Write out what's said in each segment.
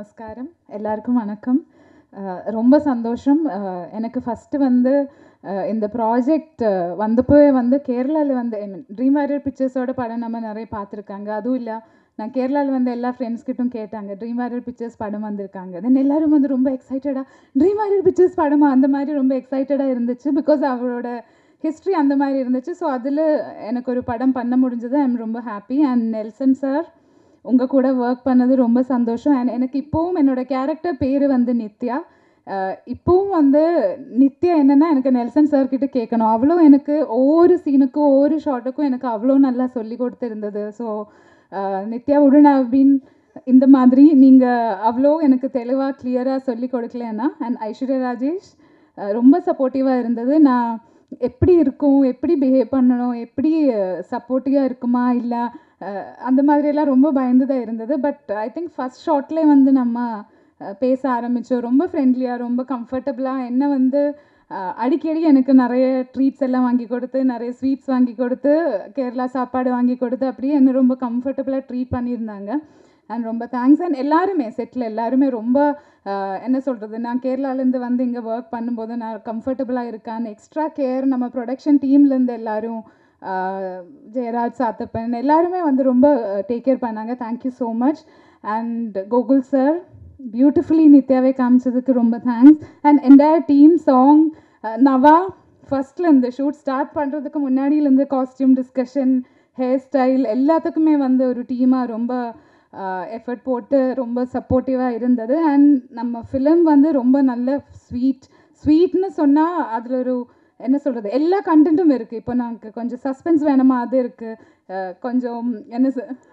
நமஸ்காரம் எல்லாருக்கும் வணக்கம் அஹ் ரொம்ப சந்தோஷம் அஹ் எனக்கு ஃபஸ்ட்டு வந்து அஹ் இந்த ப்ராஜெக்ட் வந்தப்போ வந்து கேரளாவில் வந்து ஐ மீன் ட்ரீம் வாரியர் பிக்சர்ஸோட படம் நம்ம நிறைய பார்த்துருக்காங்க அதுவும் இல்லை நான் கேரளாவில் வந்து எல்லா ஃப்ரெண்ட்ஸ் கிட்டும் கேட்டாங்க ட்ரீம் வாரியர் பிக்சர்ஸ் படம் வந்திருக்காங்க தென் எல்லாரும் வந்து ரொம்ப எக்ஸைட்டடாக ட்ரீம் வாரியர் பிக்சர்ஸ் படமா அந்த மாதிரி ரொம்ப எக்ஸைட்டடாக இருந்துச்சு பிகாஸ் அவரோட ஹிஸ்ட்ரி அந்த மாதிரி இருந்துச்சு ஸோ அதில் எனக்கு ஒரு படம் பண்ண முடிஞ்சது ஐ எம் ரொம்ப ஹாப்பி அண்ட் நெல்சன் சார் உங்கள் கூட ஒர்க் பண்ணது ரொம்ப சந்தோஷம் அண்ட் எனக்கு இப்போவும் என்னோட கேரக்டர் பேர் வந்து நித்யா அஹ் இப்போவும் வந்து நித்யா என்னென்னா எனக்கு நெல்சன் சார் கிட்ட கேட்கணும் அவ்வளோ எனக்கு ஒவ்வொரு சீனுக்கும் ஒவ்வொரு ஷாட்டுக்கும் எனக்கு அவ்வளோ நல்லா சொல்லி கொடுத்துருந்தது ஸோ நித்யா உடன் ஹவ் பீன் இந்த மாதிரி நீங்கள் அவ்வளோ எனக்கு தெளிவாக கிளியராக சொல்லி கொடுக்கலன்னா அண்ட் ஐஸ்வர்யா ராஜேஷ் அஹ் ரொம்ப சப்போர்ட்டிவாக இருந்தது நான் எப்படி இருக்கும் எப்படி பிஹேவ் பண்ணணும் எப்படி சப்போர்ட்டிவாக இருக்குமா இல்லை அந்த மாதிரியெல்லாம் ரொம்ப பயந்து தான் இருந்தது பட் ஐ திங்க் ஃபஸ்ட் ஷார்ட்லேயே வந்து நம்ம அஹ், பேச ஆரம்பித்தோம் ரொம்ப ஃப்ரெண்ட்லியாக ரொம்ப கம்ஃபர்டபுளாக என்ன வந்து அஹ், அடிக்கடி எனக்கு நிறைய ட்ரீட்ஸ் எல்லாம் வாங்கி கொடுத்து நிறைய ஸ்வீட்ஸ் வாங்கி கொடுத்து கேரளா சாப்பாடு வாங்கி கொடுத்து அப்படியே என்ன ரொம்ப கம்ஃபர்டபுளாக ட்ரீட் பண்ணியிருந்தாங்க அண்ட் ரொம்ப தேங்க்ஸ் அண்ட் எல்லாருமே செட்டில் எல்லாருமே ரொம்ப அஹ், என்ன சொல்கிறது நான் கேரளாலேருந்து வந்து இங்கே ஒர்க் பண்ணும்போது நான் கம்ஃபர்டபுளாக இருக்கேன் எக்ஸ்ட்ரா கேர் நம்ம ப்ரொடக்ஷன் டீம்லேருந்து எல்லாரும் அஹ், ஜெயராஜ் சாத்தப்பன் எல்லாருமே வந்து ரொம்ப டேக் கேர் பண்ணாங்க thank you so much and Gokul sir beautifully நித்யாவே காமிச்சதுக்கு ரொம்ப thanks and entire team song நவா ஃபஸ்ட்டில் இந்த ஷூட் ஸ்டார்ட் பண்ணுறதுக்கு முன்னாடியிலேருந்து காஸ்டியூம் டிஸ்கஷன் ஹேர் ஸ்டைல் எல்லாத்துக்குமே வந்து ஒரு டீமாக ரொம்ப எஃபர்ட் போட்டு ரொம்ப சப்போர்ட்டிவாக இருந்தது அண்ட் நம்ம ஃபிலிம் வந்து ரொம்ப நல்ல ஸ்வீட் ஸ்வீட்னு சொன்னால் அதில் ஒரு என்ன சொல்கிறது எல்லா கண்டென்ட்டும் இருக்குது இப்போ நமக்கு கொஞ்சம் சஸ்பென்ஸ் வேணுமா அது இருக்குது கொஞ்சம் என்ன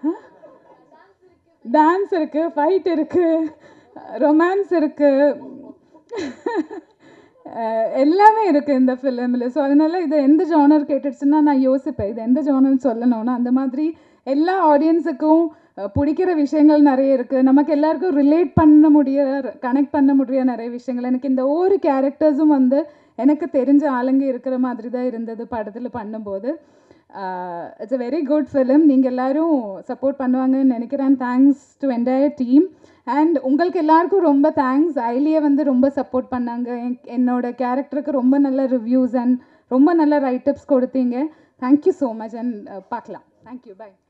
டான்ஸ் இருக்குது ஃபைட் இருக்குது ரொமான்ஸ் இருக்குது அஹ் எல்லாமே இருக்குது இந்த ஃபிலிமில் ஸோ அதனால இது எந்த ஜானர் கேட்டுடுச்சுன்னா நான் யோசிப்பேன் இது எந்த ஜானர்னு சொல்லணும்னா அந்த மாதிரி எல்லா ஆடியன்ஸுக்கும் பிடிக்கிற விஷயங்கள் நிறைய இருக்குது நமக்கு எல்லாருக்கும் ரிலேட் பண்ண முடிய கனெக்ட் பண்ண முடிய நிறைய விஷயங்கள் எனக்கு இந்த ஒவ்வொரு கேரக்டர்ஸும் வந்து எனக்கு தெரிஞ்ச ஆளுங்க இருக்கிற மாதிரி தான் இருந்தது படத்தில் பண்ணும்போது it's a very good film நீங்கள் எல்லாரும் சப்போர்ட் பண்ணுவாங்கன்னு நினைக்கிறேன் thanks to entire team and உங்களுக்கு எல்லாருக்கும் ரொம்ப தேங்க்ஸ் ஐலியை வந்து ரொம்ப சப்போர்ட் பண்ணாங்க என் என்னோட கேரக்டருக்கு ரொம்ப நல்ல ரிவ்யூஸ் அண்ட் ரொம்ப நல்ல ரைட்டப்ஸ் கொடுத்தீங்க தேங்க்யூ ஸோ மச் அண்ட் பார்க்கலாம் தேங்க்யூ பை